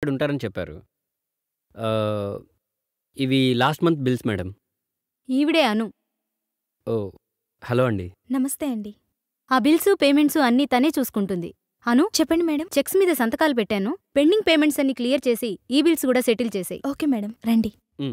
ఇక్కడ ఉంటారని చెప్పారు ఆ, ఇవి లాస్ట్ మంత్ బిల్స్ మేడం ఈవిడే అను ఓ హలో అండి నమస్తే అండి ఆ బిల్సు పేమెంట్సు అన్నీ తనే చూసుకుంటుంది అను చెప్పండి మేడం చెక్స్ మీద సంతకాలు పెట్టాను పెండింగ్ పేమెంట్స్ అన్ని క్లియర్ చేసి ఈ బిల్స్ కూడా సెటిల్ చేసేయి ఓకే మేడం రండి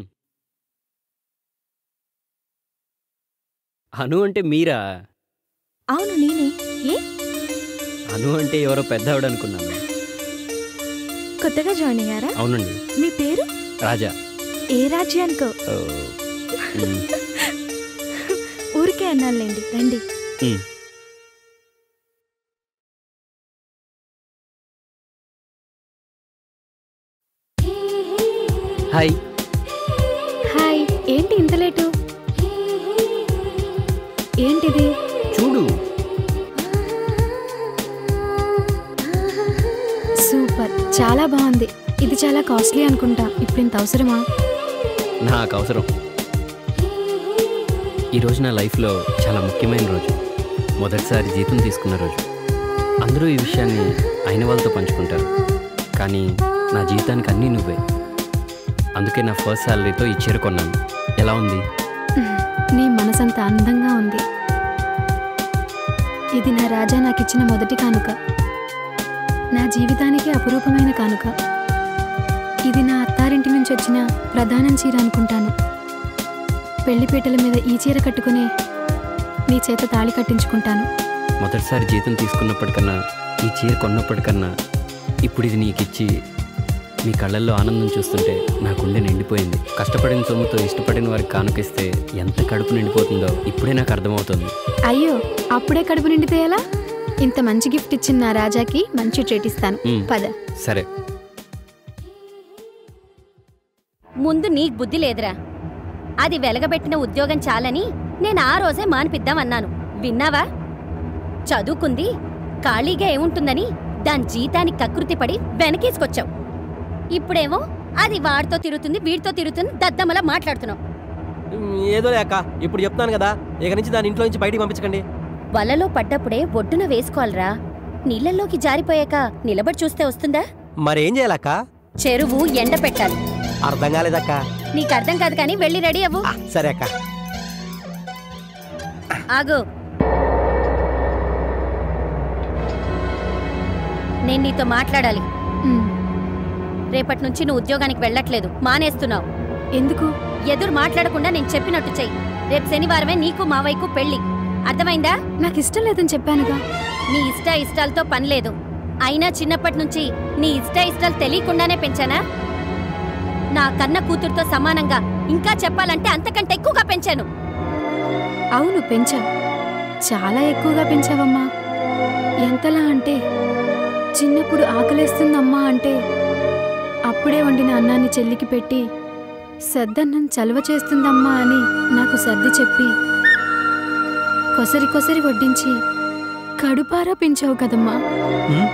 అను అంటే మీరా అవును నేనే ఏ అను అంటే ఎవరో పెద్ద ఆవిడ అనుకున్నాను కొత్తగా జాయిన్ అయ్యారా అవునండి మీ పేరు రాజా ఏ రాజ్యానికో ఓ, మ్, ఊరికే అన్నానులేండి రండి మ్. హాయ్ హాయ్ ఏంటి ఇంత లేటు ఏంటిది చూడు సూపర్ చాలా బాగుంది ఇది చాలా కాస్ట్లీ అనుకుంటా ఇప్పుడు ఇంత అవసరమా నాకు అవసరం ఈరోజు నా లైఫ్లో చాలా ముఖ్యమైన రోజు మొదటిసారి జీతం తీసుకున్న రోజు అందరూ ఈ విషయాన్ని అయిన వాళ్ళతో పంచుకుంటారు కానీ నా జీవితానికి అన్నీ నువ్వే అందుకే నా ఫస్ట్ శాలరీతో ఈ చీర కొన్నాను ఎలా ఉంది నీ మనసంత అందంగా ఉంది ఇది నా రాజా నాకిచ్చిన మొదటి కానుక నా జీవితానికి అపురూపమైన కానుక ఇది నా అత్తారింటి నుంచి వచ్చిన ప్రధానం చీర అనుకుంటాను పెళ్లిపీటల మీద ఈ చీర కట్టుకునే నీ చేత తాళి కట్టించుకుంటాను మొదటిసారి జీతం తీసుకున్నప్పటికన్నా ఈ చీర కొన్నప్పటికన్నా ఇప్పుడు ఇది నీకిచ్చి మీ కళ్ళల్లో ఆనందం చూస్తుంటే నా గుండె నిండిపోయింది కష్టపడిన సొమ్ముతో ఇష్టపడిన వారికి కానుకిస్తే ఎంత కడుపు నిండిపోతుందో ఇప్పుడే నాకు అర్థమవుతుంది అయ్యో అప్పుడే కడుపు నిండితే ఎలా ఇంత మంచి గిఫ్ట్ ఇచ్చిన నా రాజాకి మంచి ట్రీట్ ఇస్తాను మ్. పద సరే ముందు నీకు బుద్ధి లేదురా అది వెలగబెట్టిన ఉద్యోగం చాలని నేను ఆ రోజే మానిపిద్దామన్నాను విన్నావా చదువుకుంది ఖాళీగా ఏముంటుందని దాని జీతానికి కకృతిపడి వెనకేసుకొచ్చావు ఇప్పుడేమో అది వాడితో తిరుగుతుంది వీడితో తిరుగుతుంది దద్దమ్మలా మాట్లాడుతున్నావు ఏదో లేక ఇప్పుడు చెప్తాను కదా ఇక నుంచి దాని ఇంట్లో నుంచి బయటికి పంపించకండి వలలో పడ్డప్పుడే ఒడ్డున వేసుకోవాలరా నీళ్ళల్లోకి జారిపోయాక నిలబడి చూస్తే వస్తుందా మరేం చేయాలక్క చెరువు ఎండ పెట్టాలి అర్థం కాలేదక్క నీకు అర్థం కాదు కానీ వెళ్ళి రెడీ అవ్వు ఆ, సరే అక్క ఆగు నేను నీతో మాట్లాడాలి మ్. రేపటి నుంచి నువ్వు ఉద్యోగానికి వెళ్ళట్లేదు మానేస్తున్నావు ఎందుకు ఎదురు మాట్లాడకుండా నేను చెప్పినట్టు చెయ్యి రేపు శనివారమే నీకు మావయ్యకు పెళ్లి అర్థమైందా నాకు ఇష్టం లేదని చెప్పానుగా నీ ఇష్ట ఇష్టాలతో పని లేదు అయినా చిన్నప్పటి నుంచి నీ ఇష్ట ఇష్టాలు తెలియకుండానే పెంచానా నా కన్న కూతురుతో సమానంగా ఇంకా చెప్పాలంటే అంతకంటే ఎక్కువగా పెంచాను అవును పెంచావు చాలా ఎక్కువగా పెంచావమ్మా ఎంతలా అంటే చిన్నప్పుడు ఆకలేస్తుందమ్మా అంటే అప్పుడే వండిన అన్నాన్ని చెల్లికి పెట్టి సద్దన్నం చలవ చేస్తుందమ్మా అని నాకు సర్ది చెప్పి కొసరి కొసరి వడ్డించి కడుపారా పెంచావు కదమ్మా హ్మ్?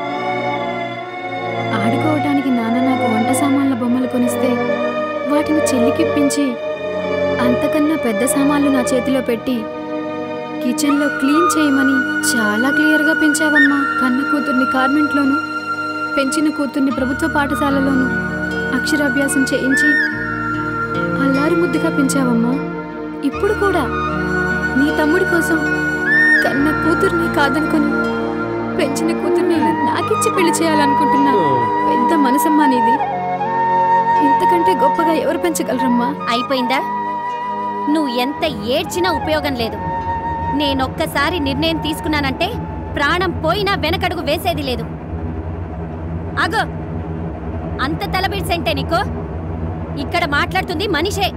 ఆడుకోవడానికి నాన్న నాకు వంట సామాన్ల బొమ్మలు కొనిస్తే వాటిని చెల్లికిప్పించి అంతకన్నా పెద్ద సామాన్లు నా చేతిలో పెట్టి కిచెన్లో క్లీన్ చేయమని చాలా క్లియర్గా పెంచావమ్మా కన్న కూతుర్ని కార్మెంట్లోను పెంచిన కూతుర్ని ప్రభుత్వ పాఠశాలలోను అక్షరాభ్యాసం చేయించి అల్లారు ముద్దుగా పెంచావమ్మా ఇప్పుడు కూడా నీ తమ్ముడి కోసం కన్న కూతుర్ని కాదనుకొని పెంచిన కూతుర్ని నాకిచ్చి పెళ్లి చేయాలనుకుంటున్నా పెద్ద మనసమ్మా నీది ఇంతకంటే గొప్పగా ఎవరు పెంచగలరమ్మా అయిపోయిందా నువ్వు ఎంత ఏడ్చినా ఉపయోగం లేదు నేనొక్కసారి నిర్ణయం తీసుకున్నానంటే ప్రాణం పోయినా వెనకడుగు వేసేది లేదు అగో అంత తలబిడ్సంటే నీకు ఇక్కడ మాట్లాడుతుంది మనిషే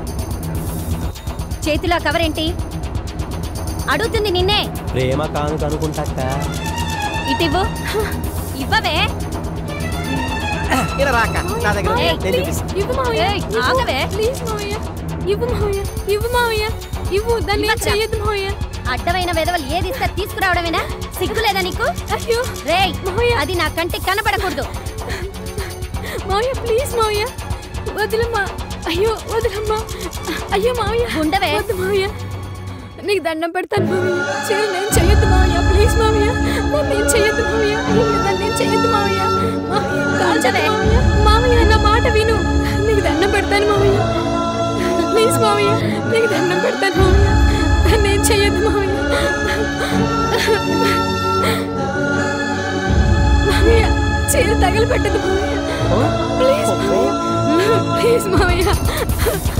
చేతిలో కవరేంటి అడుగుతుంది నిన్నే ప్రేమ కానుక అనుకుంటాక ఇటివ్వు ఇవ్వవే ఇలా రాక నా దగ్గర ఉంది. ఏయ్, నేను చూపిస్తా. ఇవ్వు మావయ్య ఏయ్, ఆగవే ప్లీజ్ మావయ్య ఇవ్వు మావయ్య ఇవ్వు మావయ్య ఇవ్వు దాన్ని ఇవ్వకురా. చెయ్యొద్దు మావయ్య అడ్డమైన వెదవలు ఏది ఇస్తా తీసుకురావడమేనా సిగ్గులేదా నీకు అయ్యో రేయ్ మావయ్య అది నా కంటికి కనబడకూడదు మావయ్య ప్లీజ్ మావయ్య వదిలమ్మా అయ్యో వదిలమ్మా అయ్యో మావయ్య ఉండవే వద్దు మావయ్య నీకు దండం పెడతాను మావయ్య చెయ్యి నేను చెయ్యొద్దు మావయ్య ప్లీజ్ మావయ్య నన్ను నేను చెయ్యొద్దు మావయ్య అయ్యో దాన్ని నేను చెయ్యొద్దు మావయ్య మావయ్య కాల్చవే ఉండవే చెయ్యొద్దు మావయ్య మావయ్య చీర తగలబెట్టదు మావయ్య ప్లీజ్ మావయ్య ప్లీజ్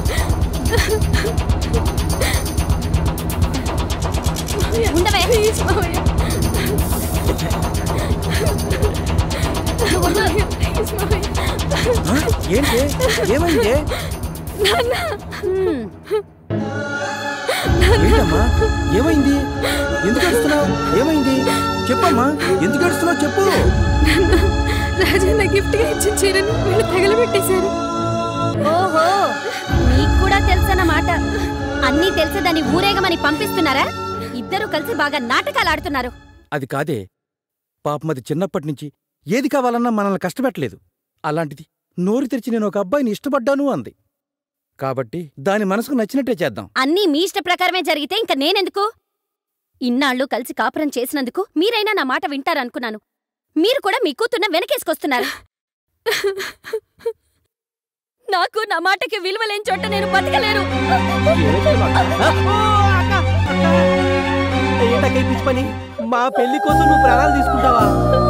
మావయ్య ఉండవే. ప్లీజ్ మావయ్య మావయ్య ప్లీజ్ మావయ్య ఆ? ఏంటి ఏమైంది హ్మ్. ఏంటమ్మా ఏమైంది ఎందుకు ఏడుస్తున్నావు ఏమైంది చెప్పమ్మా ఎందుకు ఏడుస్తున్నావు చెప్పు రాజన్న గిఫ్ట్ గా ఇచ్చిన చీరని వీళ్ళు తగలబెట్టేశారు ఓహో నీకు కూడా తెలుసన్నమాట అన్నీ తెలిసి దాన్ని ఊరేగమని పంపిస్తున్నారా ఇద్దరు కలిసి బాగా నాటకాలు ఆడుతున్నారు అది కాదే పాపం అది చిన్నప్పటి నుంచి ఏది కావాలన్నా మనల్ని కష్టపెట్టలేదు అలాంటిది నోరు తెరిచి నేను ఒక అబ్బాయిని ఇష్టపడ్డాను అంది కాబట్టి దాని మనసుకు నచ్చినట్టే చేద్దాం అన్నీ మీ ఇష్ట ప్రకారమే జరిగితే ఇంక నేనెందుకు ఇన్నాళ్ళు కలిసి కాపురం చేసినందుకు మీరైనా నా మాట వింటారనుకున్నాను మీరు కూడా మీ కూతున్న వెనకేసుకొస్తున్నారు నాకు నా మాటకి విలువలేని చోట నేను బతకలేను ఏంటక్క ఈ పిచ్చి పని మా పెళ్లి కోసం నువ్వు ప్రాణాలు తీసుకుంటావా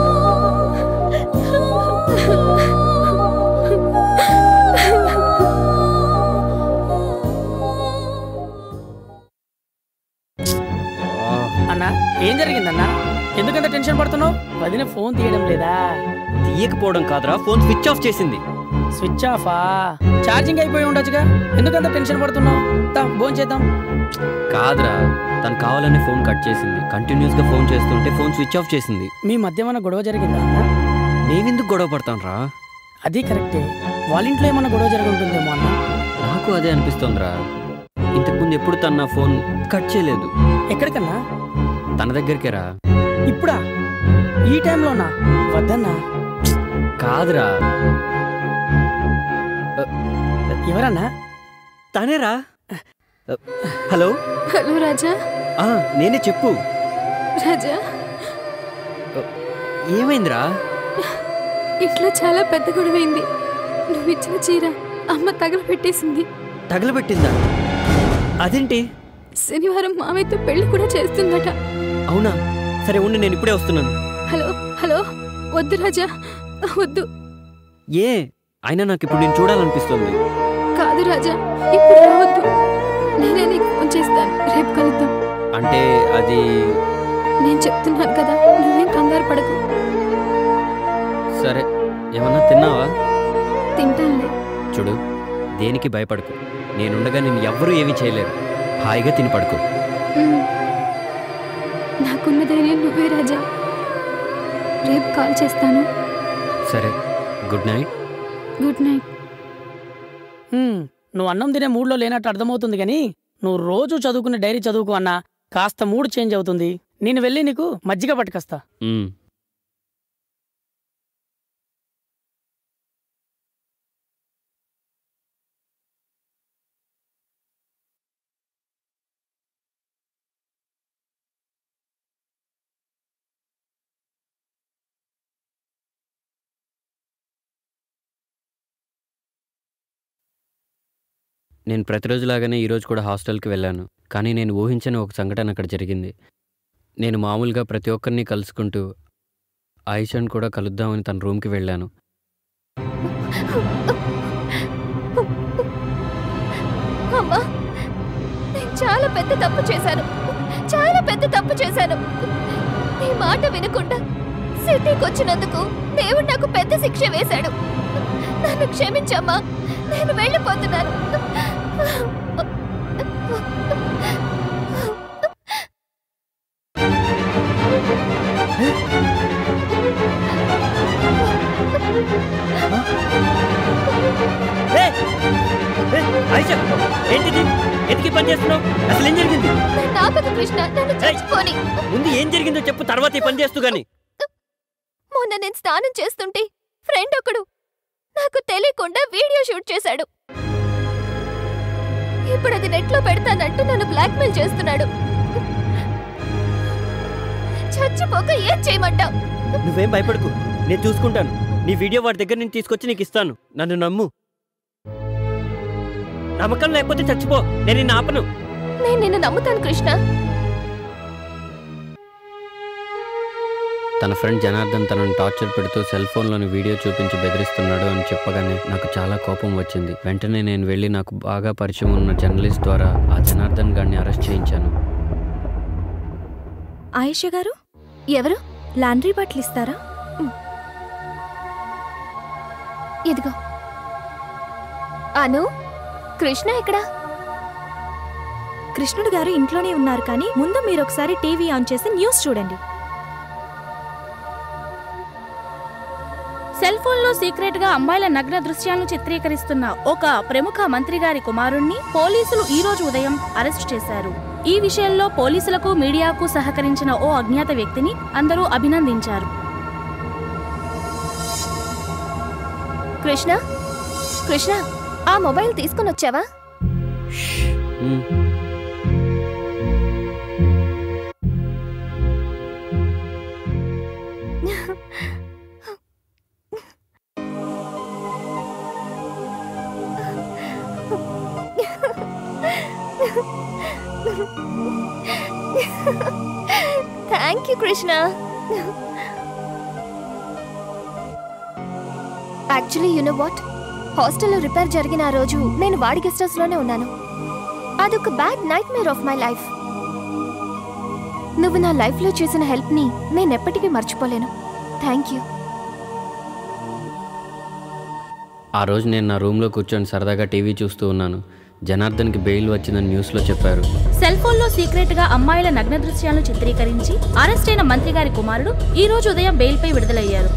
అన్నా ఏం జరిగిందన్నా ఎందుకంత టెన్షన్ పడుతున్నావు వదిన ఫోన్ తీయడం లేదా తీయకపోవడం కాదురా ఫోన్ స్విచ్ ఆఫ్ చేసింది స్విచ్ ఆఫా ఛార్జింగ్ అయిపోయి ఉండొచ్చుగా ఎందుకంత టెన్షన్ పడుతున్నావు దా భోన్ చేద్దాం కాదురా తను కావాలనే ఫోన్ కట్ చేసింది కంటిన్యూస్ గా ఫోన్ చేస్తుంటే ఫోన్ స్విచ్ ఆఫ్ చేసింది మీ మధ్య ఏమైనా గొడవ జరిగిందా అన్నా నేనెందుకు గొడవ పడతాను రా అది కరెక్టే వాళ్ళ ఇంట్లో ఏమైనా గొడవ జరిగి ఉంటుందేమో అన్న నాకు అదే అనిపిస్తోందిరా ఇంతకుముందు ఎప్పుడు తను నా ఫోన్ కట్ చేయలేదు ఎక్కడికన్నా తన దగ్గరికే రా ఇప్పుడా ఈ టైంలోనా వద్దన్నా కాదురా ఎవరన్నా తనేరా హలో హలో రాజా ఆ, నేనే చెప్పు రాజా ఏమైందిరా ఇట్లా చాలా పెద్ద గొడవైంది నువ్వు ఇచ్చిన చీర అమ్మ తగలబెట్టేసింది తగలబెట్టిందా అదేంటి శనివారం మామయ్యతో పెళ్లి కూడా చేస్తుందట అవునా సరే ఉండి నేను ఇప్పుడే వస్తున్నాను హలో హలో వద్దు రాజా వద్దు ఏ అయినా నాకు ఇప్పుడు నేను చూడాలనిపిస్తుంది కాదు రాజా ఇప్పుడు రావద్దు నేనే నీకు ఫోన్ చేస్తాను రేపు కలుద్దాం అంటే అది నేను చెప్తున్నాను కదా నువ్వేం కంగారు పడకు సరే ఏమన్నా తిన్నావా తింటానులే చూడు దేనికి భయపడకు నేనుండగా నేను ఎవ్వరూ ఏమీ చేయలేరు హాయిగా తిని పడుకో ఉమ్. నాకున్న ధైర్యం నువ్వే రాజా రేపు కాల్ చేస్తాను సరే గుడ్ నైట్ గుడ్ నైట్ హ్మ్, నువ్వు అన్నం తినే మూడ్లో లేనట్టు అర్థమవుతుంది కానీ నువ్వు రోజు చదువుకునే డైరీ చదువుకు అన్నా కాస్త మూడ్ చేంజ్ అవుతుంది నేను వెళ్ళి నీకు మజ్జిగ పట్టుకొస్తా మ్. నేను ప్రతిరోజులాగానే ఈరోజు కూడా హాస్టల్కి వెళ్ళాను కానీ నేను ఊహించని ఒక సంఘటన అక్కడ జరిగింది నేను మామూలుగా ప్రతి ఒక్కరిని కలుసుకుంటూ ఆయిషాని కూడా కలుద్దామని తన రూమ్కి వెళ్ళాను అమ్మా నేను చాలా పెద్ద తప్పు చేశాను చాలా పెద్ద తప్పు చేశాను నీ మాట వినకుండా సిటీకి వచ్చినందుకు దేవుడు నాకు పెద్ద శిక్ష వేశాడు నన్ను క్షమించమ్మా నేను వెళ్ళిపోతున్నాను ఏంటిది ఎందుకు పని చేస్తున్నావు అసలు ఏం జరిగింది నన్ను ఆపదు కృష్ణ నన్ను చచ్చిపోని ముందు ఏం జరిగిందో చెప్పు తర్వాత ఈ పని చేస్తూ గాని మొన్న నేను స్నానం చేస్తుంటే ఫ్రెండ్ ఒకడు నాకు తెలియకుండా వీడియో షూట్ చేశాడు ఇప్పుడు అది నెట్లో పెడతానంటూ నన్ను బ్లాక్మెయిల్ చేస్తున్నాడు చచ్చిపోక ఏం చేయమంటావు నువ్వేం భయపడకు నేను చూసుకుంటాను నీ వీడియో వాడి దగ్గర నేను తీసుకొచ్చి నీకు ఇస్తాను నన్ను నమ్ము నమ్మకం లేకపోతే చచ్చిపో నేను నిన్ను ఆపను నేను నిన్ను నమ్ముతాను కృష్ణ తన ఫ్రెండ్ జనార్దన్ తనను టార్చర్ పెడుతూ సెల్ ఫోన్లోని వీడియో చూపించి బెదిరిస్తున్నాడు అని చెప్పగానే నాకు చాలా కోపం వచ్చింది వెంటనే నేను వెళ్ళి నాకు బాగా పరిచయం ఉన్న జర్నలిస్ట్ ద్వారా ఆ జనార్దన్ గారిని అరెస్ట్ చేయించాను ఆయేష గారు ఎవరు లాండ్రీ బట్టలు ఇస్తారా ఇదిగో అను కృష్ణ ఎక్కడా కృష్ణుడు గారు ఇంట్లోనే ఉన్నారు కానీ ముందు మీరు ఒకసారి టీవీ ఆన్ చేసి న్యూస్ చూడండి సెల్ ఫోన్లో సీక్రెట్ గా అమ్మాయిల నగ్న దృశ్యాలను చిత్రీకరిస్తున్న ఒక ప్రముఖ మంత్రి గారి కుమారుణ్ణి పోలీసులు ఈ రోజు ఉదయం అరెస్ట్ చేశారు ఈ విషయంలో పోలీసులకు మీడియాకు సహకరించిన ఓ అజ్ఞాత వ్యక్తిని అందరూ అభినందించారు కృష్ణ కృష్ణ ఆ మొబైల్ తీసుకుని వచ్చావా మ్మ్. Thank you Krishna actually you know what హాస్టల్లో రిపేర్ జరిగిన ఆ రోజు నేను వాడి గెస్ట్ హౌస్ లోనే ఉన్నాను అదొక bad nightmare of my life నువ్వు నా లైఫ్ లో చేసిన హెల్ప్ ని నేను ఎప్పటికీ మర్చిపోలేను థ్యాంక్ యూ ఆ రోజు నేను నా రూమ్లో కూర్చొని సరదాగా టీవీ చూస్తూ ఉన్నాను జనార్దన్కి బెయిల్ వచ్చిందని న్యూస్లో చెప్పారు సెల్ ఫోన్లో సీక్రెట్ గా అమ్మాయిల నగ్న దృశ్యాలను చిత్రీకరించి అరెస్ట్ అయిన మంత్రి గారి కుమారుడు ఈ రోజు ఉదయం బెయిల్పై విడుదలయ్యారు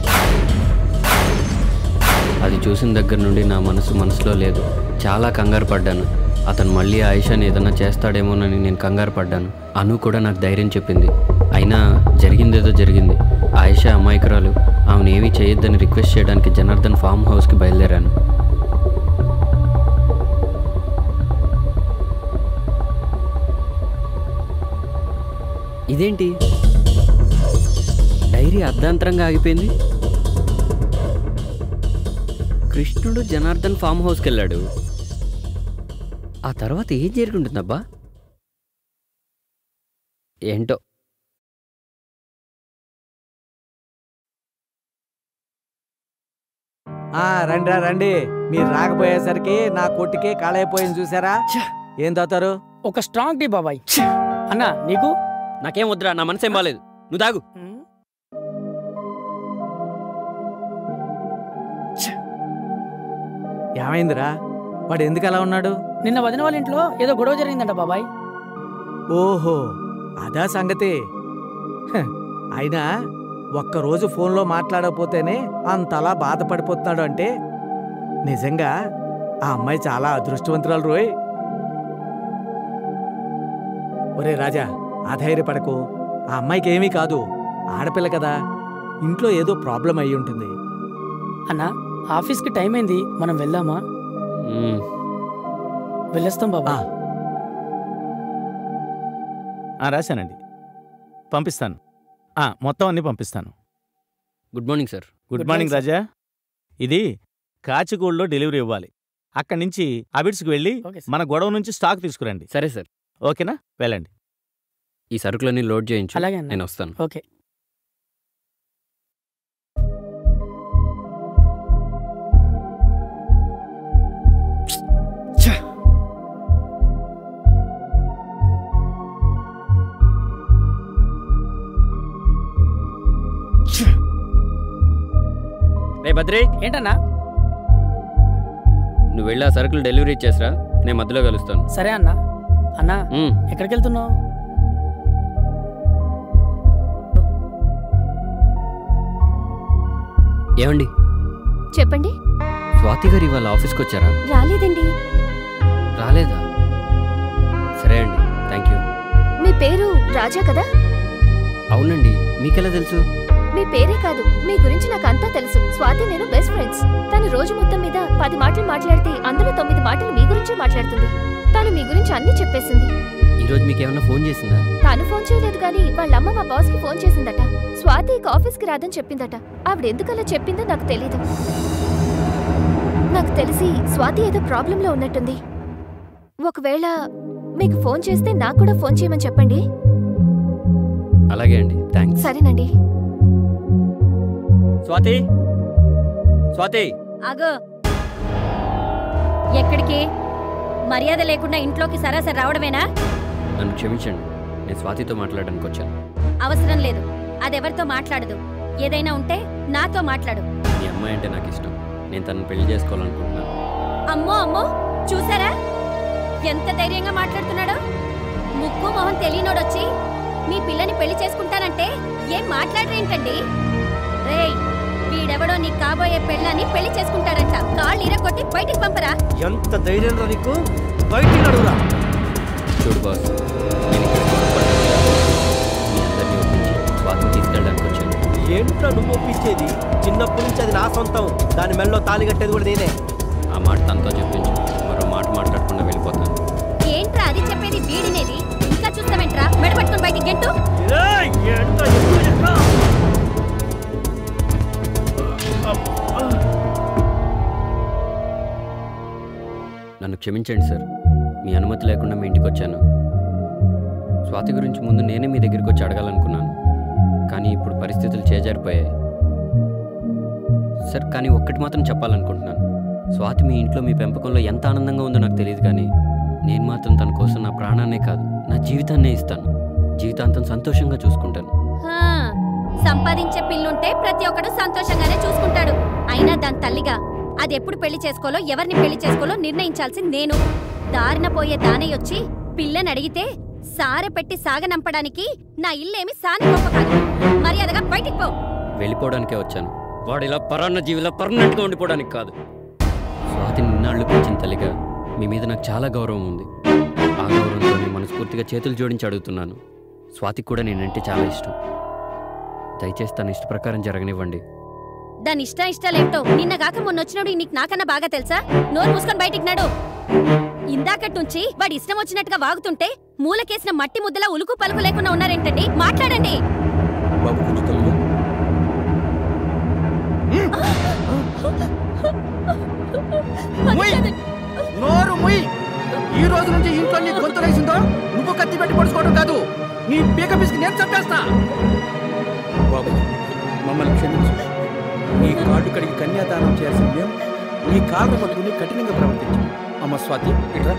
అది చూసిన దగ్గర నుండి నా మనసు మనసులో లేదు చాలా కంగారు పడ్డాను అతను మళ్ళీ ఆయిషాని ఏదైనా చేస్తాడేమోనని నేను కంగారు పడ్డాను అను కూడా నాకు ధైర్యం చెప్పింది అయినా జరిగిందేదో జరిగింది ఆయిషా అమాయకురాలు ఆమెను ఏమీ చేయొద్దని రిక్వెస్ట్ చేయడానికి జనార్దన్ ఫామ్ హౌస్కి బయలుదేరాను ఇదేంటి డైరీ అర్ధాంతరంగా ఆగిపోయింది కృష్ణుడు జనార్దన్ ఫామ్ హౌస్కి వెళ్ళాడు ఆ తర్వాత ఏం జరుగుంటుందబ్బా ఏంటో ఆ రండి రండి మీరు రాకపోయేసరికి నా కొట్టుకే కాలైపోయింది చూసారా ఏం తాతారు ఒక స్ట్రాంగ్ టీ బాబాయ్ అన్నా నీకు నాకేం వద్దురా నా మనసేం బాలేదు నువ్వు దాగు ఏమైందిరా వాడు ఎందుకు అలా ఉన్నాడు నిన్న వదిన వాళ్ళ ఇంట్లో ఏదో గొడవ జరిగిందంట బాబాయ్ ఓహో అదా సంగతి హ, అయినా ఒక్కరోజు ఫోన్లో మాట్లాడకపోతేనే అంతలా బాధపడిపోతున్నాడు అంటే నిజంగా ఆ అమ్మాయి చాలా అదృష్టవంతురాలు రోయ్ ఒరే రాజా అధైర్యపడకు ఆ అమ్మాయికి ఏమీ కాదు ఆడపిల్ల కదా ఇంట్లో ఏదో ప్రాబ్లం అయి ఉంటుంది అన్నా ఆఫీస్కి టైం అయింది మనం వెళ్దామా మ్మ్. వెళ్ళొస్తాం బాబాయ్ ఆ, రాశానండి పంపిస్తాను ఆ, మొత్తం అన్నీ పంపిస్తాను good morning sir good Good morning morning, Raja ఇది కాచిగూడలో డెలివరీ ఇవ్వాలి అక్కడి నుంచి అబిడ్స్కి వెళ్ళి ఓకే సార్. మన గొడవ నుంచి స్టాక్ తీసుకురండి సరే సార్ ఓకేనా వెళ్ళండి ఈ సరుకులన్నీ లోడ్ చేయించు అలాగే అన్న నేను వస్తాను ఓకే రే భద్రే ఏంటన్నా నువ్వు వెళ్ళి ఆ సరుకులు డెలివరీ ఇచ్చేసరా నేను మధ్యలో కలుస్తాను సరే అన్నా అన్నా మ్మ్. ఎక్కడికి వెళ్తున్నావు ఏమండి చెప్పండి స్వాతి గారు ఇవాళ ఆఫీస్కి వచ్చారా రాలేదండి రాలేదా సరే అండి థ్యాంక్ యూ మీ పేరు రాజా కదా అవునండి మీకెలా తెలుసు మీ పేరే కాదు మీ గురించి నాకు అంతా తెలుసు స్వాతి నేను బెస్ట్ ఫ్రెండ్స్ తను రోజు మొత్తం మీద పది మాటలు మాట్లాడితే అందులో తొమ్మిది మాటలు మీ గురించి మాట్లాడుతుంది తను మీ గురించి అన్ని చెప్పేసింది ఈరోజు మీకు ఏమైనా ఫోన్ చేసిందా తాను ఫోన్ చేయలేదు కానీ వాళ్ళ అమ్మ మా బాస్ కి ఫోన్ చేసిందట స్వాతి ఇక ఆఫీస్ కి రాదని చెప్పిందట ఆవిడ ఎందుకలా చెప్పిందో నాకు తెలీదు నాకు తెలిసి స్వాతి ఏదో ప్రాబ్లంలో ఉన్నట్టుంది ఒకవేళ మీకు ఫోన్ చేస్తే నాకు కూడా ఫోన్ చేయమని చెప్పండి అలాగే అండి థ్యాంక్స్ సరేనండి స్వాతి స్వాతి ఆగో ఎక్కడికి మర్యాద లేకుండా ఇంట్లోకి సరాసరి రావడమేనా నన్ను క్షమించండి నేను స్వాతితో మాట్లాడడానికి వచ్చాను అవసరం లేదు అదెవరితో మాట్లాడదు ఏదైనా ఉంటే నాతో మాట్లాడు మీ అమ్మాయి అంటే నాకు ఇష్టం నేను తనను పెళ్లి చేసుకోవాలనుకుంటున్నాను అమ్మో అమ్మో చూసారా ఎంత ధైర్యంగా మాట్లాడుతున్నాడో ముక్కు మొహం తెలియనోడొచ్చి మీ పిల్లని పెళ్లి చేసుకుంటానంటే ఏం మాట్లాడరేంటండి రేయ్ వీడెవడో నీ కాబోయే పెళ్ళని పెళ్లి చేసుకుంటాడంట కాళ్ళు ఇరగొట్టి బయటికి పంపరా ఎంత ధైర్యం రా నీకు బయటికి అడుగురా చూడు బాస్ నేను ఇక్కడ గొడవపడ్డాను. మీ అందరినీ ఒప్పించి స్వాతిని తీసుకెళ్ళడానికి వచ్చాను ఏంట్రా నువ్వు ఒప్పించేది చిన్నప్పటి నుంచి అది నా సొంతం దాని మెల్లో తాళి కట్టేది కూడా నేనే ఆ మాట తనతో చెప్పించు మరో మాట మాట్లాడకుండా వెళ్ళిపోతాను ఏంట్రా అది చెప్పేది వీడినేది ఇంకా చూస్తావేంట్రా మెడపట్టుకుని బయటికి గెంటు నన్ను క్షమించండి సార్ మీ అనుమతి లేకుండా మీ ఇంటికి వచ్చాను స్వాతి గురించి ముందు నేనే మీ దగ్గరికి వచ్చి అడగాలనుకున్నాను కానీ ఇప్పుడు పరిస్థితులు చేజారిపోయాయి సార్ కానీ ఒక్కటి మాత్రం చెప్పాలనుకుంటున్నాను స్వాతి మీ ఇంట్లో మీ పెంపకంలో ఎంత ఆనందంగా ఉందో నాకు తెలియదు కానీ నేను మాత్రం తన కోసం నా ప్రాణాన్నే కాదు నా జీవితాన్నే ఇస్తాను జీవితాంతం సంతోషంగా చూసుకుంటాను హా, సంపాదించే పిల్లుంటే ప్రతి ఒక్కడు సంతోషంగానే చూసుకుంటాడు అయినా దాని తల్లిగా అది ఎప్పుడు పెళ్లి చేసుకోలో ఎవరిని పెళ్లి చేసుకోలో నిర్ణయించాల్సింది నేను దారిన పోయే దానయ్యొచ్చి పిల్లని అడిగితే సారె పెట్టి సాగనంపడానికి నా ఇల్లేమి సాని గొప్ప కాదు మర్యాదగా బయటికి పో వెళ్ళిపోవడానికే వచ్చాను వాడు ఇలా పరాన్న జీవిలా పర్మనెంట్గా ఉండిపోవడానికి కాదు స్వాతిని నిన్నాళ్ళు పెంచిన తల్లిగా మీ మీద నాకు చాలా గౌరవం ఉంది ఆ గౌరవంతో నేను మనస్ఫూర్తిగా చేతులు జోడించి అడుగుతున్నాను స్వాతికి కూడా నేనంటే చాలా ఇష్టం దయచేసి తన ఇష్ట ప్రకారం జరగనివ్వండి దాని ఇష్ట ఇష్టాలేంటో నిన్న కాక మొన్న వచ్చినోడు నీకు నాకన్నా బాగా తెలుసా నోరు మూసుకొని బయటికి నాడు ఇందాకటి నుంచి వాడి ఇష్టం వచ్చినట్టుగా వాగుతుంటే మూలకేసిన మట్టి ముద్దలా ఉలుకు పలుకు లేకుండా ఉన్నారేంటండి మాట్లాడండి బాబు కొంచెం తగ్గు. ముయ్ నోరు ముయ్ ఈ రోజు నుంచి ఇంట్లో నీ గొంతు లేసిందో నువ్వు కత్తి పెట్టి పొడుచుకోవడం కాదు నీ పీక పిసికి నేను చంపేస్తా బాబు మమ్మల్ని క్షమించు నీ కాళ్ళు కడిగి కన్యాదానం చేయాల్సిన మేము నీ కాళ్ళ పట్టుకుని కఠినంగా ప్రవర్తించాం అమ్మ స్వాతి ఇట్రా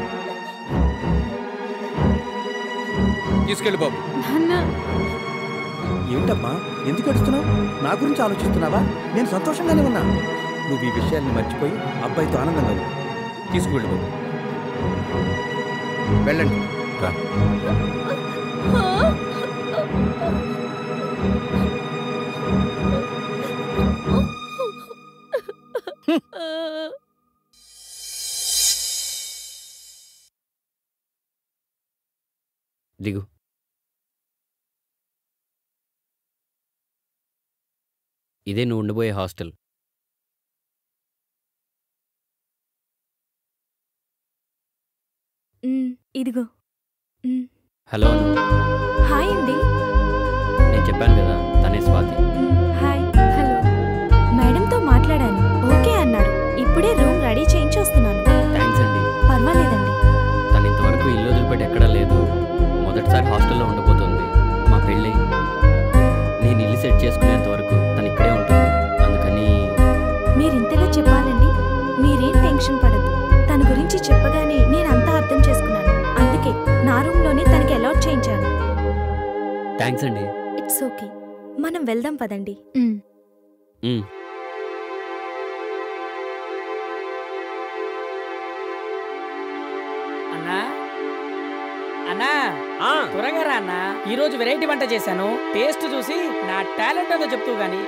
తీసుకెళ్ళి బాబు నాన్న ఏంటమ్మా ఎందుకు అడుస్తున్నావు నా గురించి ఆలోచిస్తున్నావా నేను సంతోషంగానే ఉన్నా నువ్వు ఈ విషయాన్ని మర్చిపోయి అబ్బాయితో ఆనందంగా ఉంది తీసుకువెళ్ళు బాబు వెళ్ళండి రా దిగు ఇదే నువ్వు ఉండబోయే హాస్టల్ మ్, ఇదిగో మ్, హలో అను. హాయ్ అండి నేను చెప్పాను కదా తనే స్వాతి హాయ్ హలో మేడంతో మాట్లాడాను ఓకే అన్నారు ఇప్పుడే రూమ్ రెడీ చేయించి వస్తున్నాను థ్యాంక్స్ అండి పర్వాలేదండి తను ఇంతవరకు ఇల్లు వదిలిపెట్టి ఎక్కడా లేదు మొదటిసారి హాస్టల్లో ఉండబోతుంది మా పెళ్ళి నేను ఇల్లు సెట్ చేసుకునేంత వరకు తను ఇక్కడే ఉంటుంది అందుకని మీరు ఇంతగా చెప్పాలండి మీరేం టెన్షన్ పడద్దు తన గురించి చెప్పగానే నేను అంతా అర్థం చేసుకున్నాను అందుకే నా రూమ్లోనే తనకి అలాట్ చేయించాను థ్యాంక్స్ అండి ఇట్స్ ఓకే మనం వెళ్దాం పదండి ఉమ్. అన్నా అన్నా త్వరగా రా అన్నా ఈ రోజు వెరైటీ వంట చేశాను టేస్ట్ చూసి నా టాలెంట్ ఏదో చెప్తూ గాని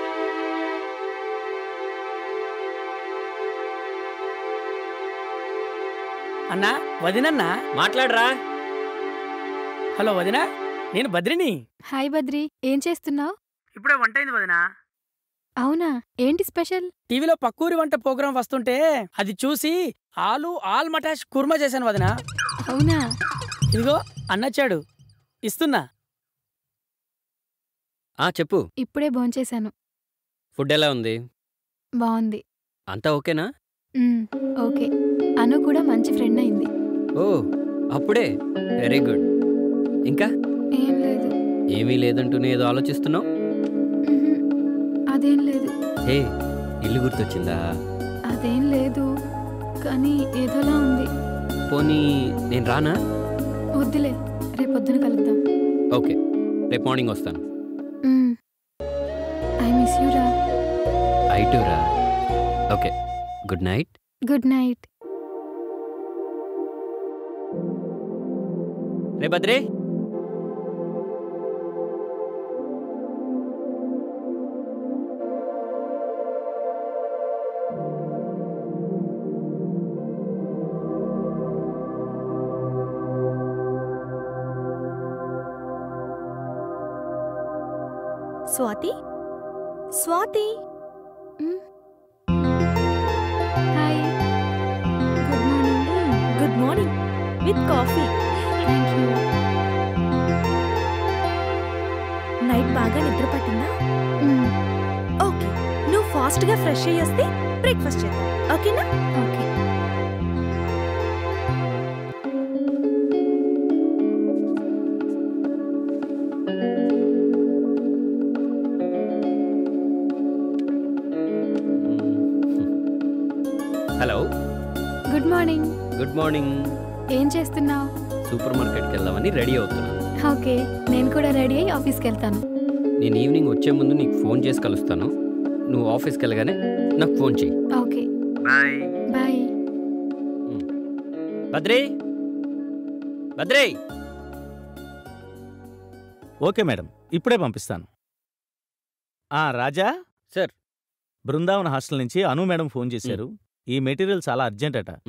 అన్నా వదినన్నా మాట్లాడరా హలో వదినా నేను బద్రిని హాయ్ బద్రి ఏం చేస్తున్నావు ఇప్పుడే వంట అయింది వదినా అవునా ఏంటి స్పెషల్ టీవీలో పక్కూరి వంట ప్రోగ్రాం వస్తుంటే అది చూసి ఆలు ఆల్ మటాష్ కుర్మా చేశాను వదినా అవునా ఇదిగో అన్నచ్చాడు ఇస్తున్నా ఆ చెప్పు ఇప్పుడే భోంచేశాను ఫుడ్ ఎలా ఉంది బాగుంది అంతా ఓకేనా మ్, ఓకే అను కూడా మంచి ఫ్రెండ్ అయింది ఓ అప్పుడే వెరీ గుడ్ ఇంకా ఏం లేదు ఏమీ లేదంటూనే ఏదో ఆలోచిస్తున్నావు మ్హూ. అదేం లేదు హే ఇల్లు గుర్తొచ్చిందా అదేం లేదు కానీ ఏదోలా ఉంది పోనీ నేను రానా వద్దులే రేపొద్దున కలుద్దాం ఓకే రేపు మార్నింగ్ వస్తాను ఐ మిస్ యూ రా ఐ టూ రా okay good night good night రే భద్రే Swathi Swathi hi good morning good morning with coffee thank you night బాగా నిద్ర పట్టిందా ఓకే నువ్వు ఫాస్ట్ గా ఫ్రెష్ అయ్యి వస్తే బ్రేక్ఫాస్ట్ చేద్దాం ఓకేనా okay hello good morning good morning ఏం చేస్తున్నావు సూపర్ మార్కెట్కి వెళ్దామని రెడీ అవుతున్నాను ఓకే నేను కూడా రెడీ అయ్యి ఆఫీస్కి వెళ్తాను నేను ఈవినింగ్ వచ్చే ముందు నీకు ఫోన్ చేసి కలుస్తాను నువ్వు ఆఫీస్కి వెళ్ళగానే నాకు ఫోన్ చేయి ఓకే బాయ్ బాయ్ భద్రే భద్రే ఓకే మేడం ఇప్పుడే పంపిస్తాను ఆ రాజా సార్ బృందావన్ హాస్టల్ నుంచి అను మేడం ఫోన్ చేశారు ఈ మెటీరియల్ చాలా అర్జెంట్ అట